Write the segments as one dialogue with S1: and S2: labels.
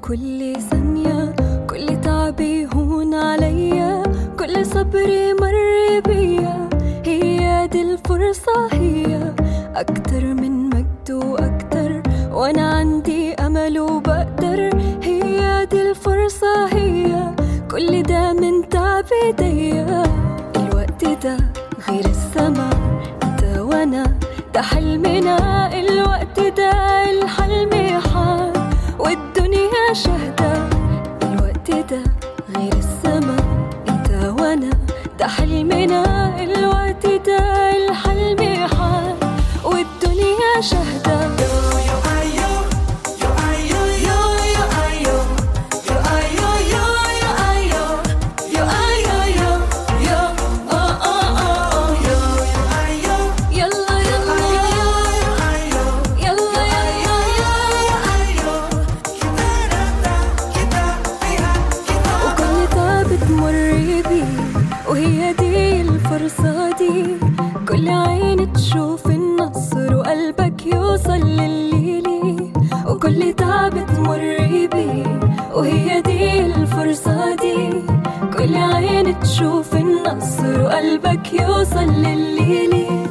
S1: كل ثانية كل تعبي هون عليا كل صبري مر بيا هي دي الفرصة هي أكتر من مجد وأكتر وأنا عندي أمل وبقدر هي دي الفرصة هي كل ده من تعب ايديا الوقت ده غير السما انت وانا ده حلمنا الوقت ده الحلم حال والدنيا شهدة الوقت ده غير السما انت وانا ده حلمنا الوقت ده الحلم حال والدنيا شهدة يلا يلا يلا وكل تعب تمر بيه وهي دي الفرصة دي كل عين تشوف النصر وقلبك يوصل للي ليه وكل تعب تمر بيه وهي دي الفرصة دي كل عين تشوف النصر وقلبك يوصل للي ليه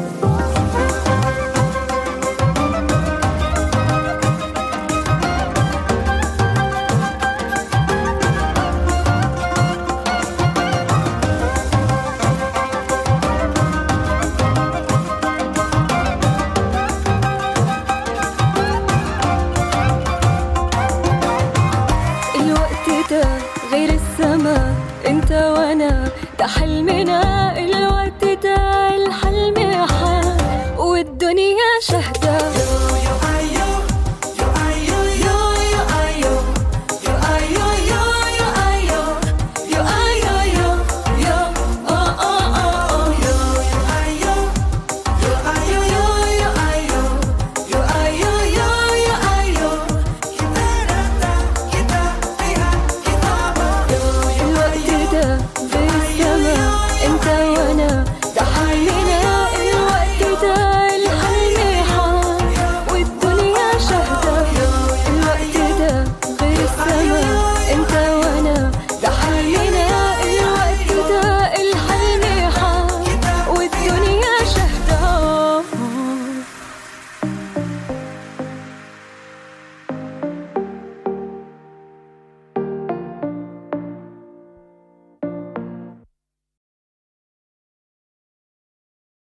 S1: الوقت ده غير السما انت وانا ده حلمنا الوقت ده الحلم حال والدنيا شهدة